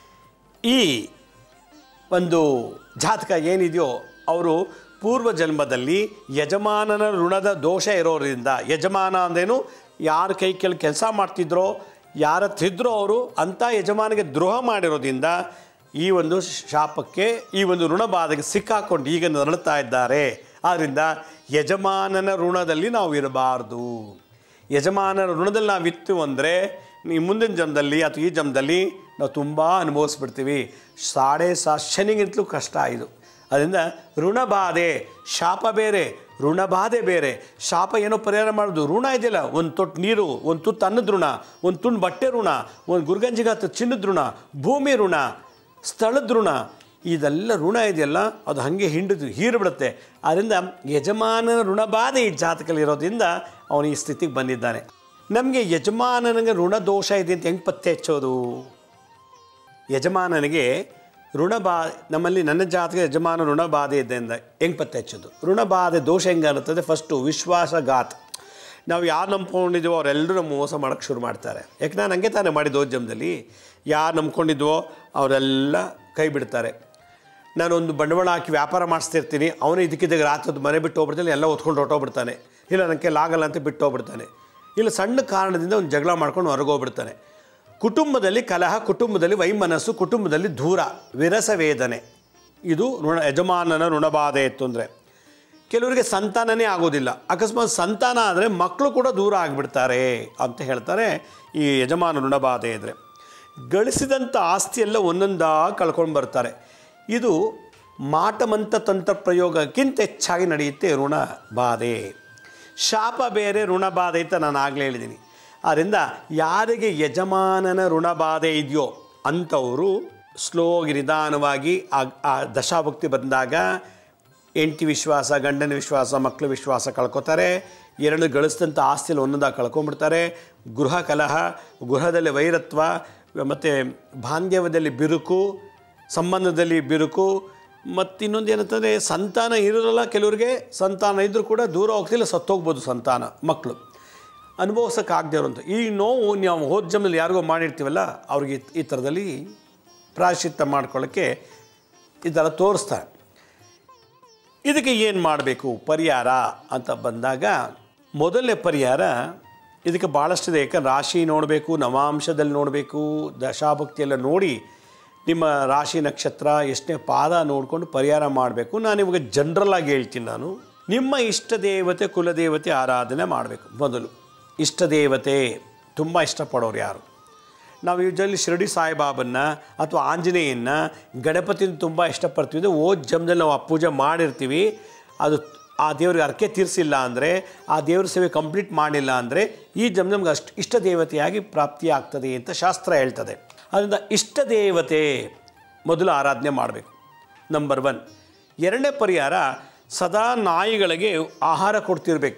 ಈ ಒಂದು ಜಾತಕ ಏನಿದೆಯೋ ಅವರು ಪೂರ್ವ ಜನ್ಮದಲ್ಲಿ ಯಜಮಾನನ ಋಣದ ದೋಷ ಇರೋದ್ರಿಂದ ಯಜಮಾನ ಅಂದೇನು ಯಾರ ಕೈ ಕೆಳಗೆ ಕೆಲಸ ಮಾಡ್ತಿದ್ರೋ ಯಾರ ತಿದ್ರೋ ಅವರು ಅಂಥ ಯಜಮಾನಿಗೆ ದ್ರೋಹ ಮಾಡಿರೋದ್ರಿಂದ ಈ ಒಂದು ಶಾಪಕ್ಕೆ ಈ ಒಂದು ಋಣಬಾಧೆಗೆ ಸಿಕ್ಕಾಕೊಂಡು ಈಗ ನರಳುತ್ತಾ ಇದ್ದಾರೆ ಆದ್ದರಿಂದ ಯಜಮಾನನ ಋಣದಲ್ಲಿ ನಾವು ಇರಬಾರ್ದು ಯಜಮಾನನ ಋಣದಲ್ಲಿ ನಾವು ಇತ್ತು ಅಂದರೆ ಈ ಮುಂದಿನ ಜನ್ಮದಲ್ಲಿ ಅಥವಾ ಈ ಜನ್ಮದಲ್ಲಿ ನಾವು ತುಂಬ ಅನುಭವಿಸ್ಬಿಡ್ತೀವಿ ಸಾಡೆ ಸಾ ಶನಿಗಿಂತಲೂ ಕಷ್ಟ ಇದು ಅದರಿಂದ ಋಣಬಾಧೆ ಶಾಪ ಬೇರೆ ಋಣಬಾಧೆ ಬೇರೆ ಶಾಪ ಏನೋ ಪರಿಹಾರ ಮಾಡೋದು ಋಣ ಇದೆಯಲ್ಲ ಒಂದು ತೊಟ್ಟು ನೀರು ಒಂದು ತುತ್ತು ಅನ್ನದ ಋಣ ಒಂದು ತುಂಡು ಬಟ್ಟೆ ಋಣ ಒಂದು ಗುರ್ಗಂಜಿಗಾತ ಚಿನ್ನದ ಋಣ ಭೂಮಿ ಋಣ ಸ್ಥಳದ ಋಣ ಇದೆಲ್ಲ ಋಣ ಇದೆಯಲ್ಲ ಅದು ಹಾಗೆ ಹಿಂಡಿದು ಹೀರಿಬಿಡುತ್ತೆ ಆದ್ದರಿಂದ ಯಜಮಾನನ ಋಣಬಾಧೆ ಈ ಜಾತಕಲ್ಲಿ ಇರೋದ್ರಿಂದ ಅವನು ಈ ಸ್ಥಿತಿಗೆ ಬಂದಿದ್ದಾನೆ ನಮಗೆ ಯಜಮಾನನಿಗೆ ಋಣ ದೋಷ ಇದೆ ಅಂತ ಹೆಂಗೆ ಪತ್ತೆ ಹಚ್ಚೋದು ಯಜಮಾನನಿಗೆ ಋಣಬಾ ನಮ್ಮಲ್ಲಿ ನನ್ನ ಜಾತಕ ಯಜಮಾನ ಋಣಬಾಧೆ ಇದ್ದರಿಂದ ಹೆಂಗೆ ಪತ್ತೆ ಹಚ್ಚೋದು ಋಣಬಾಧೆ ದೋಷ ಹೆಂಗೆ ಅನ್ನುತ್ತದೆ ಫಸ್ಟು ವಿಶ್ವಾಸಘಾತ ನಾವು ಯಾರು ನಂಬ್ಕೊಂಡಿದ್ದೀವೋ ಅವರೆಲ್ಲರೂ ನಮ್ಮ ಮೋಸ ಮಾಡೋಕ್ಕೆ ಶುರು ಮಾಡ್ತಾರೆ ಯಾಕೆ ನಾನು ಹಂಗೆ ತಾನೇ ಮಾಡಿದ್ದು ಉದ್ಯಮದಲ್ಲಿ ಯಾರು ನಂಬ್ಕೊಂಡಿದ್ವೋ ಅವರೆಲ್ಲ ಕೈ ಬಿಡ್ತಾರೆ ನಾನೊಂದು ಬಂಡವಾಳ ಹಾಕಿ ವ್ಯಾಪಾರ ಮಾಡಿಸ್ತಿರ್ತೀನಿ ಅವನು ಇದಕ್ಕಿದ್ದಾಗ ರಾತ್ರಿ ಮನೆ ಬಿಟ್ಟು ಹೋಗ್ಬಿಡ್ತಾನೆ ಎಲ್ಲ ಹೊತ್ಕೊಂಡು ಹೊರಟೋಗ್ಬಿಡ್ತಾನೆ ಇಲ್ಲ ನನಗೆ ಆಗಲ್ಲ ಅಂತ ಬಿಟ್ಟು ಹೋಗ್ಬಿಡ್ತಾನೆ ಇಲ್ಲ ಸಣ್ಣ ಕಾರಣದಿಂದ ಒಂದು ಜಗಳ ಮಾಡ್ಕೊಂಡು ಹೊರಗೋಗ್ಬಿಡ್ತಾನೆ ಕುಟುಂಬದಲ್ಲಿ ಕಲಹ ಕುಟುಂಬದಲ್ಲಿ ವೈಮನಸ್ಸು ಕುಟುಂಬದಲ್ಲಿ ದೂರ ವಿರಸ ವೇದನೆ ಇದು ಋಣ ಯಜಮಾನನ ಋಣಬಾಧೆ ಇತ್ತು ಅಂದರೆ ಕೆಲವರಿಗೆ ಸಂತಾನನೇ ಆಗೋದಿಲ್ಲ ಅಕಸ್ಮಾತ್ ಸಂತಾನ ಆದರೆ ಮಕ್ಕಳು ಕೂಡ ದೂರ ಆಗಿಬಿಡ್ತಾರೆ ಅಂತ ಹೇಳ್ತಾರೆ ಈ ಯಜಮಾನ ಋಣಬಾಧೆ ಇದ್ದರೆ ಗಳಿಸಿದಂಥ ಆಸ್ತಿಯೆಲ್ಲ ಒಂದೊಂದಾಗಿ ಕಳ್ಕೊಂಡು ಬರ್ತಾರೆ ಇದು ಮಾಟಮಂತ ತಂತ್ರ ಪ್ರಯೋಗಕ್ಕಿಂತ ಹೆಚ್ಚಾಗಿ ನಡೆಯುತ್ತೆ ಋಣ ಬಾಧೆ ಶಾಪ ಬೇರೆ ಋಣ ಬಾಧೆ ಅಂತ ನಾನು ಆಗಲೇ ಹೇಳಿದ್ದೀನಿ ಆದ್ದರಿಂದ ಯಾರಿಗೆ ಯಜಮಾನನ ಋಣ ಬಾಧೆ ಇದೆಯೋ ಅಂಥವರು ಸ್ಲೋಗಿ ನಿಧಾನವಾಗಿ ಆ ಆ ದಶಾಭಕ್ತಿ ಬಂದಾಗ ಹೆಂಡತಿ ವಿಶ್ವಾಸ ಗಂಡನ ವಿಶ್ವಾಸ ಮಕ್ಕಳ ವಿಶ್ವಾಸ ಕಳ್ಕೊತಾರೆ ಎರಡು ಗಳಿಸಿದಂಥ ಆಸ್ತಿಯಲ್ಲಿ ಒಂದೊಂದಾಗಿ ಕಳ್ಕೊಂಡ್ಬಿಡ್ತಾರೆ ಗೃಹ ಕಲಹ ಗೃಹದಲ್ಲಿ ವೈರತ್ವ ಮತ್ತು ಬಾಂಧವ್ಯದಲ್ಲಿ ಬಿರುಕು ಸಂಬಂಧದಲ್ಲಿ ಬಿರುಕು ಮತ್ತು ಇನ್ನೊಂದು ಏನಂತಂದರೆ ಸಂತಾನ ಇರೋಲ್ಲ ಕೆಲವ್ರಿಗೆ ಸಂತಾನ ಇದ್ದರೂ ಕೂಡ ದೂರ ಹೋಗ್ತಿಲ್ಲ ಸತ್ತೋಗ್ಬೋದು ಸಂತಾನ ಮಕ್ಕಳು ಅನುಭವಿಸೋಕ್ಕಾಗದೇ ಇರೋಂಥ ಈ ನೋವು ನಾವು ಹೋದ ಜನ್ಮದಲ್ಲಿ ಯಾರಿಗೋ ಮಾಡಿರ್ತೀವಲ್ಲ ಅವ್ರಿಗೆ ಈ ಥರದಲ್ಲಿ ಪ್ರಾಯಶ್ಚಿತ್ತ ಮಾಡ್ಕೊಳ್ಳೋಕ್ಕೆ ಈ ಥರ ತೋರಿಸ್ತಾರೆ ಇದಕ್ಕೆ ಏನು ಮಾಡಬೇಕು ಪರಿಹಾರ ಅಂತ ಬಂದಾಗ ಮೊದಲನೇ ಪರಿಹಾರ ಇದಕ್ಕೆ ಭಾಳಷ್ಟಿದೆ ಯಾಕಂದ್ರೆ ರಾಶಿ ನೋಡಬೇಕು ನವಾಂಶದಲ್ಲಿ ನೋಡಬೇಕು ದಶಾಭಕ್ತಿಯೆಲ್ಲ ನೋಡಿ ನಿಮ್ಮ ರಾಶಿ ನಕ್ಷತ್ರ ಎಷ್ಟನೇ ಪಾದ ನೋಡಿಕೊಂಡು ಪರಿಹಾರ ಮಾಡಬೇಕು ನಾನು ಇವಾಗ ಜನರಲಾಗಿ ಹೇಳ್ತೀನಿ ನಾನು ನಿಮ್ಮ ಇಷ್ಟ ದೇವತೆ ಕುಲದೇವತೆ ಆರಾಧನೆ ಮಾಡಬೇಕು ಮೊದಲು ಇಷ್ಟ ದೇವತೆ ತುಂಬ ಇಷ್ಟಪಡೋರು ಯಾರು ನಾವು ಯೂಶಲಿ ಶಿರಡಿ ಸಾಯಿಬಾಬನ್ನ ಅಥವಾ ಆಂಜನೇಯನ್ನ ಗಣಪತಿನ ತುಂಬ ಇಷ್ಟಪಡ್ತೀವಿ ಓದ್ ಜಮ್ದಲ್ಲಿ ನಾವು ಆ ಪೂಜೆ ಮಾಡಿರ್ತೀವಿ ಅದು ಆ ದೇವ್ರಿಗೆ ಅರ್ಕೆ ತೀರಿಸಿಲ್ಲ ಅಂದರೆ ಆ ದೇವ್ರ ಸೇವೆ ಕಂಪ್ಲೀಟ್ ಮಾಡಿಲ್ಲ ಅಂದರೆ ಈ ಜಮ್ ನಮ್ಗೆ ಅಷ್ಟು ಇಷ್ಟ ದೇವತೆಯಾಗಿ ಪ್ರಾಪ್ತಿಯಾಗ್ತದೆ ಅಂತ ಶಾಸ್ತ್ರ ಹೇಳ್ತದೆ ಅದರಿಂದ ಇಷ್ಟ ದೇವತೆ ಮೊದಲು ಆರಾಧನೆ ಮಾಡಬೇಕು ನಂಬರ್ ಒನ್ ಎರಡನೇ ಪರಿಹಾರ ಸದಾ ನಾಯಿಗಳಿಗೆ ಆಹಾರ ಕೊಡ್ತಿರ್ಬೇಕು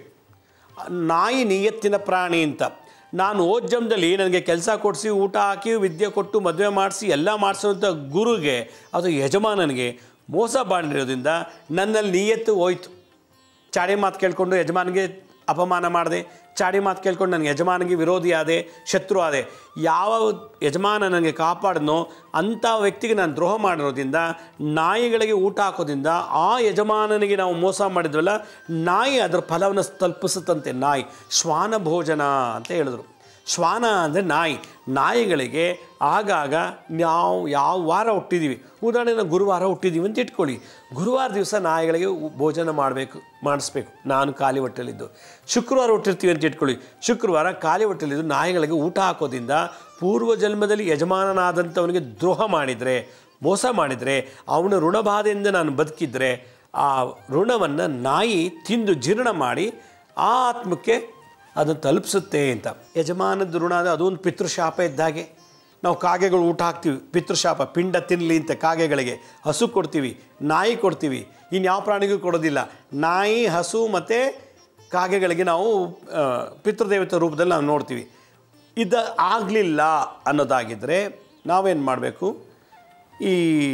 ನಾಯಿ ನಿಯತ್ತಿನ ಪ್ರಾಣಿ ಅಂತ ನಾನು ಓದ್ ಜಮ್ದಲ್ಲಿ ನನಗೆ ಕೆಲಸ ಕೊಡಿಸಿ ಊಟ ಹಾಕಿ ವಿದ್ಯೆ ಕೊಟ್ಟು ಮದುವೆ ಮಾಡಿಸಿ ಎಲ್ಲ ಮಾಡಿಸೋಂಥ ಗುರುಗೆ ಅದು ಯಜಮಾನನಿಗೆ ಮೋಸ ಮಾಡಿರೋದ್ರಿಂದ ನನ್ನಲ್ಲಿ ನಿಯತ್ತು ಹೋಯ್ತು ಚಾಡಿ ಮಾತು ಕೇಳಿಕೊಂಡು ಯಜಮಾನಿಗೆ ಅಪಮಾನ ಮಾಡಿದೆ ಚಾಡಿ ಮಾತು ಕೇಳ್ಕೊಂಡು ನನಗೆ ಯಜಮಾನಿಗೆ ವಿರೋಧಿ ಆದೆ ಶತ್ರು ಆದೆ ಯಾವ ಯಜಮಾನ ನನಗೆ ಕಾಪಾಡನೋ ಅಂಥ ವ್ಯಕ್ತಿಗೆ ನಾನು ದ್ರೋಹ ಮಾಡಿರೋದ್ರಿಂದ ನಾಯಿಗಳಿಗೆ ಊಟ ಹಾಕೋದ್ರಿಂದ ಆ ಯಜಮಾನನಿಗೆ ನಾವು ಮೋಸ ಮಾಡಿದ್ವಲ್ಲ ನಾಯಿ ಅದರ ಫಲವನ್ನು ತಲುಪಿಸುತ್ತಂತೆ ನಾಯಿ ಶ್ವಾನ ಭೋಜನ ಅಂತ ಹೇಳಿದ್ರು ಶ್ವಾನ ಅಂದರೆ ನಾಯಿ ನಾಯಿಗಳಿಗೆ ಆಗಾಗ ನಾವು ಯಾವ ವಾರ ಹುಟ್ಟಿದ್ದೀವಿ ಉದಾಹರಣೆ ನಾವು ಗುರುವಾರ ಹುಟ್ಟಿದ್ದೀವಿ ಅಂತ ಇಟ್ಕೊಳ್ಳಿ ಗುರುವಾರ ದಿವಸ ನಾಯಿಗಳಿಗೆ ಉ- ಭೋಜನ ಮಾಡಬೇಕು ಮಾಡಿಸ್ಬೇಕು ನಾನು ಖಾಲಿ ಹೊಟ್ಟೆಲಿದ್ದು ಶುಕ್ರವಾರ ಹುಟ್ಟಿರ್ತೀವಿ ಅಂತ ಇಟ್ಕೊಳ್ಳಿ ಶುಕ್ರವಾರ ಖಾಲಿ ಹೊಟ್ಟೆಲಿದ್ದು ನಾಯಿಗಳಿಗೆ ಊಟ ಹಾಕೋದ್ರಿಂದ ಪೂರ್ವ ಜನ್ಮದಲ್ಲಿ ಯಜಮಾನನಾದಂಥವನಿಗೆ ದ್ರೋಹ ಮಾಡಿದರೆ ಮೋಸ ಮಾಡಿದರೆ ಅವನ ಋಣಬಾಧೆಯಿಂದ ನಾನು ಬದುಕಿದ್ರೆ ಆ ಋಣವನ್ನು ನಾಯಿ ತಿಂದು ಜೀರ್ಣ ಮಾಡಿ ಆ ಆತ್ಮಕ್ಕೆ ಅದನ್ನು ತಲುಪಿಸುತ್ತೆ ಅಂತ ಯಜಮಾನದ ಋಣ ಅಂದರೆ ಅದೊಂದು ಪಿತೃಶಾಪ ಇದ್ದಾಗೆ ನಾವು ಕಾಗೆಗಳು ಊಟ ಹಾಕ್ತೀವಿ ಪಿತೃಶಾಪ ಪಿಂಡ ತಿನ್ನಲಿ ಅಂತ ಕಾಗೆಗಳಿಗೆ ಹಸು ಕೊಡ್ತೀವಿ ನಾಯಿ ಕೊಡ್ತೀವಿ ಇನ್ಯಾವ ಪ್ರಾಣಿಗೂ ಕೊಡೋದಿಲ್ಲ ನಾಯಿ ಹಸು ಮತ್ತು ಕಾಗೆಗಳಿಗೆ ನಾವು ಆ, ಪಿತೃದೇವತೆ ರೂಪದಲ್ಲಿ ನಾವು ನೋಡ್ತೀವಿ ಇದು ಆಗಲಿಲ್ಲ ಅನ್ನೋದಾಗಿದ್ದರೆ ನಾವೇನು ಮಾಡಬೇಕು ಈ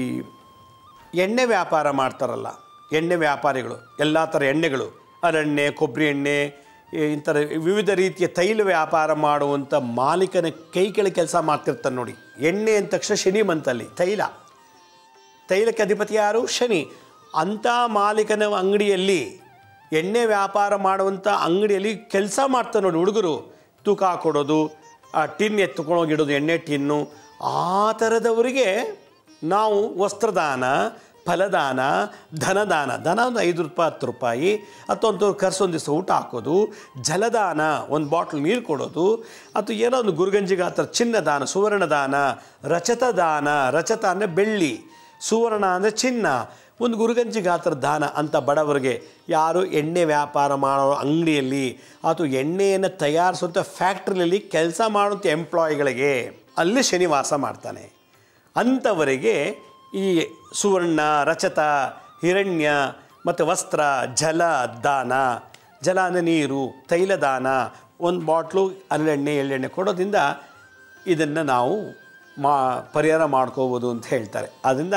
ಎಣ್ಣೆ ವ್ಯಾಪಾರ ಮಾಡ್ತಾರಲ್ಲ ಎಣ್ಣೆ ವ್ಯಾಪಾರಿಗಳು ಎಲ್ಲ ಥರ ಎಣ್ಣೆಗಳು ಹರಣ್ಣೆ ಕೊಬ್ಬರಿ ಎಣ್ಣೆ ಈ ಇಂಥರ ವಿವಿಧ ರೀತಿಯ ತೈಲ ವ್ಯಾಪಾರ ಮಾಡುವಂಥ ಮಾಲೀಕನ ಕೈ ಕೆಳಗೆ ಕೆಲಸ ಮಾಡ್ತಿರ್ತಾನೆ ನೋಡಿ ಎಣ್ಣೆ ಅಂದ ತಕ್ಷಣ ಶನಿ ಮಂತಲ್ಲಿ ತೈಲ ತೈಲಕ್ಕೆ ಅಧಿಪತಿ ಯಾರು ಶನಿ ಅಂಥ ಮಾಲೀಕನ ಅಂಗಡಿಯಲ್ಲಿ ಎಣ್ಣೆ ವ್ಯಾಪಾರ ಮಾಡುವಂಥ ಅಂಗಡಿಯಲ್ಲಿ ಕೆಲಸ ಮಾಡ್ತಾರೆ ನೋಡಿ ಹುಡುಗರು ತೂಕ ಹಾಕೊಡೋದು ಆ ಟಿನ್ ಎತ್ಕೊಂಡೋಗಿಡೋದು ಎಣ್ಣೆ ಟಿನ್ನು ಆ ಥರದವರಿಗೆ ನಾವು ವಸ್ತ್ರದಾನ ಫಲದಾನ ಧನದಾನ ಧನ ಒಂದು ಐದು ರೂಪಾಯಿ ಹತ್ತು ರೂಪಾಯಿ ಅಥವಾ ಒಂದು ಖರ್ಚು ಒಂದು ದಿವಸ ಊಟ ಹಾಕೋದು ಜಲದಾನ ಒಂದು ಬಾಟ್ಲ್ ನೀರು ಕೊಡೋದು ಅಥವಾ ಏನೋ ಒಂದು ಗುರುಗಂಜಿಗೆ ಆ ಥರ ಚಿನ್ನದಾನ ಸುವರ್ಣದಾನ ರಚತ ದಾನ ರಚತ ಅಂದರೆ ಬೆಳ್ಳಿ ಸುವರ್ಣ ಅಂದರೆ ಚಿನ್ನ ಒಂದು ಗುರುಗಂಜಿ ಗಾತ್ರ ದಾನ ಅಂತ ಬಡವರಿಗೆ ಯಾರು ಎಣ್ಣೆ ವ್ಯಾಪಾರ ಮಾಡೋ ಅಂಗಡಿಯಲ್ಲಿ ಅಥವಾ ಎಣ್ಣೆಯನ್ನು ತಯಾರಿಸುವಂಥ ಫ್ಯಾಕ್ಟ್ರಿಯಲ್ಲಿ ಕೆಲಸ ಮಾಡುವಂಥ ಎಂಪ್ಲಾಯಿಗಳಿಗೆ ಅಲ್ಲಿ ಶನಿ ವಾಸ ಮಾಡ್ತಾನೆ ಅಂಥವರಿಗೆ ಈ ಸುವರ್ಣ ರಚತ ಹಿರಣ್ಯ ಮತ್ತು ವಸ್ತ್ರ ಜಲ ದಾನ ಜಲ ಅಂದರೆ ನೀರು ತೈಲ ದಾನ ಒಂದು ಬಾಟ್ಲು ಹರಳೆಣ್ಣೆ ಎಳ್ಳೆಣ್ಣೆ ಕೊಡೋದ್ರಿಂದ ಇದನ್ನು ನಾವು ಮಾ ಪರಿಹಾರ ಮಾಡ್ಕೋಬೋದು ಅಂತ ಹೇಳ್ತಾರೆ ಆದ್ದರಿಂದ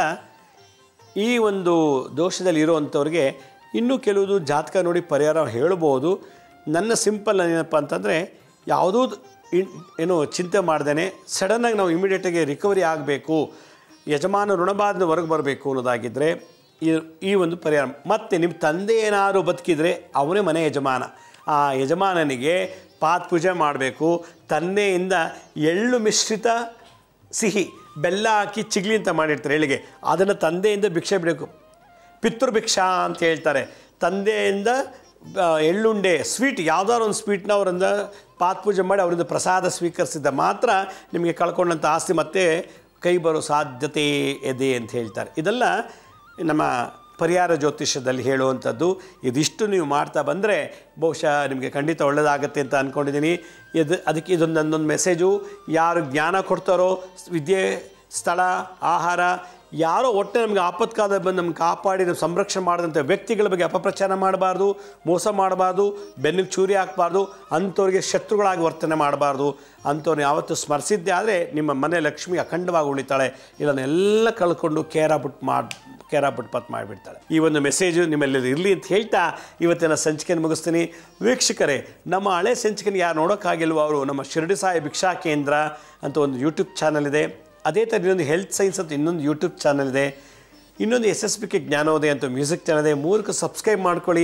ಈ ಒಂದು ದೋಷದಲ್ಲಿ ಇರುವಂಥವ್ರಿಗೆ ಇನ್ನೂ ಕೆಲವುದು ಜಾತಕ ನೋಡಿ ಪರಿಹಾರ ಹೇಳ್ಬೋದು ನನ್ನ ಸಿಂಪಲ್ ಏನಪ್ಪ ಅಂತಂದರೆ ಯಾವುದೂ ಇನ್ ಏನು ಚಿಂತೆ ಮಾಡ್ದೇ ಸಡನ್ನಾಗಿ ನಾವು ಇಮಿಡಿಯೇಟಾಗಿ ರಿಕವರಿ ಆಗಬೇಕು ಯಜಮಾನ ಋಣಬಾಧನ ಹೊರಗೆ ಬರಬೇಕು ಅನ್ನೋದಾಗಿದ್ದರೆ ಈ ಈ ಒಂದು ಪರಿಹಾರ ಮತ್ತು ನಿಮ್ಮ ತಂದೆ ಏನಾದರೂ ಬದುಕಿದರೆ ಅವನೇ ಮನೆ ಯಜಮಾನ ಆ ಯಜಮಾನನಿಗೆ ಪಾತ್ ಪೂಜೆ ಮಾಡಬೇಕು ತಂದೆಯಿಂದ ಎಳ್ಳು ಮಿಶ್ರಿತ ಸಿಹಿ ಬೆಲ್ಲ ಹಾಕಿ ಚಿಗ್ಲಿ ಅಂತ ಮಾಡಿರ್ತಾರೆ ಎಳ್ಳಿಗೆ ಅದನ್ನು ತಂದೆಯಿಂದ ಭಿಕ್ಷೆ ಬಿಡಬೇಕು ಪಿತೃಭಿಕ್ಷಾ ಅಂತ ಹೇಳ್ತಾರೆ ತಂದೆಯಿಂದ ಆ, ಎಳ್ಳುಂಡೆ ಸ್ವೀಟ್ ಯಾವುದಾದ್ರು ಒಂದು ಸ್ವೀಟ್ನ ಅವರಿಂದ ಪಾತ್ ಪೂಜೆ ಮಾಡಿ ಅವರಿಂದ ಪ್ರಸಾದ ಸ್ವೀಕರಿಸಿದ ಮಾತ್ರ ನಿಮಗೆ ಕಳ್ಕೊಂಡಂಥ ಆಸ್ತಿ ಮತ್ತೆ ಕೈ ಬರೋ ಸಾಧ್ಯತೆ ಇದೆ ಅಂತ ಹೇಳ್ತಾರೆ ಇದೆಲ್ಲ ನಮ್ಮ ಪರಿಹಾರ ಜ್ಯೋತಿಷ್ಯದಲ್ಲಿ ಹೇಳುವಂಥದ್ದು ಇದಿಷ್ಟು ನೀವು ಮಾಡ್ತಾ ಬಂದರೆ ಬಹುಶಃ ನಿಮಗೆ ಖಂಡಿತ ಒಳ್ಳೆಯದಾಗತ್ತೆ ಅಂತ ಅಂದ್ಕೊಂಡಿದ್ದೀನಿ ಇದು ಅದಕ್ಕೆ ಇದೊಂದು ನನ್ನೊಂದು ಮೆಸೇಜು ಯಾರು ಜ್ಞಾನ ಕೊಡ್ತಾರೋ ವಿದ್ಯೆ ಸ್ಥಳ ಆಹಾರ ಯಾರೋ ಒಟ್ಟೆ ನಮಗೆ ಆಪತ್ಕಾಲ ಬಂದು ನಮ್ಗೆ ಕಾಪಾಡಿ ನಮ್ಮ ಸಂರಕ್ಷಣೆ ಮಾಡಿದಂಥ ವ್ಯಕ್ತಿಗಳ ಬಗ್ಗೆ ಅಪಪ್ರಚಾರ ಮಾಡಬಾರ್ದು ಮೋಸ ಮಾಡಬಾರ್ದು ಬೆನ್ನಿಗೆ ಚೂರಿ ಹಾಕಬಾರ್ದು ಅಂಥವ್ರಿಗೆ ಶತ್ರುಗಳಾಗಿ ವರ್ತನೆ ಮಾಡಬಾರ್ದು ಅಂಥವ್ರನ್ನ ಯಾವತ್ತೂ ಸ್ಮರಿಸಿದ್ದೆ ಆದರೆ ನಿಮ್ಮ ಮನೆ ಲಕ್ಷ್ಮಿ ಅಖಂಡವಾಗಿ ಉಳಿತಾಳೆ ಇದನ್ನೆಲ್ಲ ಕಳ್ಕೊಂಡು ಕೇರಾಬಿಟ್ಟು ಮಾಡಿ ಕೇರಾಬಿಟ್ಟು ಪತ್ ಮಾಡಿಬಿಡ್ತಾಳೆ ಈ ಒಂದು ಮೆಸೇಜು ನಿಮ್ಮೆಲ್ಲರೂ ಇರಲಿ ಅಂತ ಹೇಳ್ತಾ ಇವತ್ತಿನ ಸಂಚಿಕೆಯನ್ನು ಮುಗಿಸ್ತೀನಿ ವೀಕ್ಷಕರೇ ನಮ್ಮ ಹಳೆ ಸಂಚಿಕೆನ ಯಾರು ನೋಡೋಕ್ಕಾಗಿಲ್ವೋ ಅವರು ನಮ್ಮ ಶಿರಡಿ ಸಾಯಿ ಭಿಕ್ಷಾ ಕೇಂದ್ರ ಅಂತ ಒಂದು ಯೂಟ್ಯೂಬ್ ಚಾನಲ್ ಇದೆ ಅದೇ ಥರ ಇನ್ನೊಂದು ಹೆಲ್ತ್ ಸೈನ್ಸ್ ಅಂತ ಇನ್ನೊಂದು ಯೂಟ್ಯೂಬ್ ಚಾನಲ್ ಇದೆ ಇನ್ನೊಂದು ಎಸ್ ಎಸ್ ಪಿ ಕೆ ಜ್ಞಾನೋದಯ ಅಂತ ಮ್ಯೂಸಿಕ್ ಚಾನಲ್ ಇದೆ ಮೂರಕ್ಕೆ ಸಬ್ಸ್ಕ್ರೈಬ್ ಮಾಡ್ಕೊಳ್ಳಿ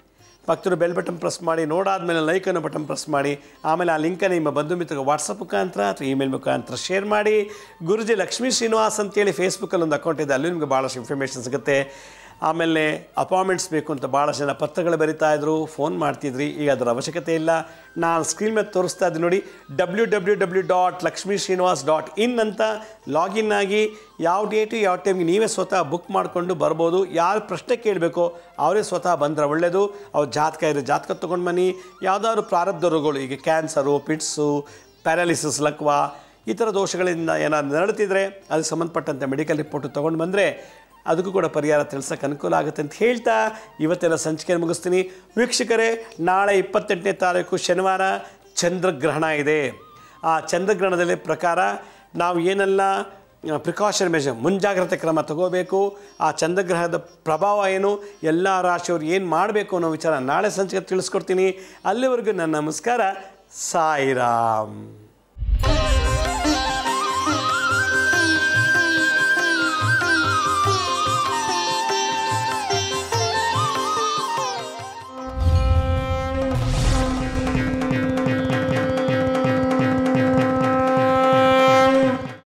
ಪಕ್ಕದ ಬೆಲ್ ಬಟನ್ ಪ್ರೆಸ್ ಮಾಡಿ ನೋಡಾದ್ಮೇಲೆ ಲೈಕ್ ಅನ್ನೋ ಬಟನ್ ಪ್ರೆಸ್ ಮಾಡಿ ಆಮೇಲೆ ಆ ಲಿಂಕನ್ನು ನಿಮ್ಮ ಬಂಧು ಮಿತ್ರಗೆ ವಾಟ್ಸಪ್ ಮುಖಾಂತರ ಅಥವಾ ಇಮೇಲ್ ಮುಖಾಂತರ ಶೇರ್ ಮಾಡಿ ಗುರುಜಿ ಲಕ್ಷ್ಮೀ ಶ್ರೀನಿವಾಸ್ ಅಂತೇಳಿ ಫೇಸ್ಬುಕ್ಕಲ್ಲಿ ಒಂದು ಅಕೌಂಟ್ ಇದೆ ಅಲ್ಲೂ ನಿಮಗೆ ಭಾಳಷ್ಟು ಇನ್ಫಾರ್ಮೇಷನ್ ಸಿಗುತ್ತೆ ಆಮೇಲೆ ಅಪಾಯಿಂಟ್ಮೆಂಟ್ಸ್ ಬೇಕು ಅಂತ ಭಾಳ ಜನ ಪತ್ರಗಳು ಬರಿತಾ ಇದ್ರು ಫೋನ್ ಮಾಡ್ತಿದ್ರಿ ಈಗ ಅದರ ಅವಶ್ಯಕತೆ ಇಲ್ಲ ನಾನು ಸ್ಕ್ರೀನ್ ಮೇಲೆ ತೋರಿಸ್ತಾ ಇದ್ದೀನಿ ನೋಡಿ W W W dot Lakshmi Srinivas dot in ಅಂತ ಲಾಗಿನ್ ಆಗಿ ಯಾವ ಡೇಟು ಯಾವ ಟೈಮ್ಗೆ ನೀವೇ ಸ್ವತಃ ಬುಕ್ ಮಾಡಿಕೊಂಡು ಬರ್ಬೋದು ಯಾರು ಪ್ರಶ್ನೆ ಕೇಳಬೇಕೋ ಅವರೇ ಸ್ವತಃ ಬಂದರೆ ಒಳ್ಳೆಯದು ಅವ್ರು ಜಾತಕ ಇರೋ ಜಾತಕ ತೊಗೊಂಡು ಬನ್ನಿ ಯಾವುದಾದ್ರು ಪ್ರಾರಬ್ಧ ರೋಗಗಳು ಈಗ ಕ್ಯಾನ್ಸರು ಪಿಟ್ಸು ಪ್ಯಾರಾಲಿಸಿಸ್ ಲಕ್ವಾ ಈ ಥರ ದೋಷಗಳಿಂದ ಏನಾದ್ರು ನರಳುತ್ತಿದ್ರೆ ಅದಕ್ಕೆ ಸಂಬಂಧಪಟ್ಟಂತೆ ಮೆಡಿಕಲ್ ರಿಪೋರ್ಟ್ ತೊಗೊಂಡು ಬಂದರೆ ಅದಕ್ಕೂ ಕೂಡ ಪರಿಹಾರ ತಿಳಿಸೋಕೆ ಅನುಕೂಲ ಆಗುತ್ತೆ ಅಂತ ಹೇಳ್ತಾ ಇವತ್ತೆಲ್ಲ ಸಂಚಿಕೆ ಮುಗಿಸ್ತೀನಿ ವೀಕ್ಷಕರೇ ನಾಳೆ ಇಪ್ಪತ್ತೆಂಟನೇ ತಾರೀಕು ಶನಿವಾರ ಚಂದ್ರಗ್ರಹಣ ಇದೆ ಆ ಚಂದ್ರಗ್ರಹಣದಲ್ಲಿ ಪ್ರಕಾರ ನಾವು ಏನೆಲ್ಲ ಪ್ರಿಕಾಷನ್ ಮೆಷರ್ ಮುಂಜಾಗ್ರತೆ ಕ್ರಮ ತಗೋಬೇಕು ಆ ಚಂದ್ರಗ್ರಹದ ಪ್ರಭಾವ ಏನು ಎಲ್ಲ ರಾಶಿಯವರು ಏನು ಮಾಡಬೇಕು ಅನ್ನೋ ವಿಚಾರ ನಾಳೆ ಸಂಚಿಕೆ ತಿಳಿಸ್ಕೊಡ್ತೀನಿ ಅಲ್ಲಿವರೆಗೂ ನನ್ನ ನಮಸ್ಕಾರ ಸಾಯಿರಾಮ್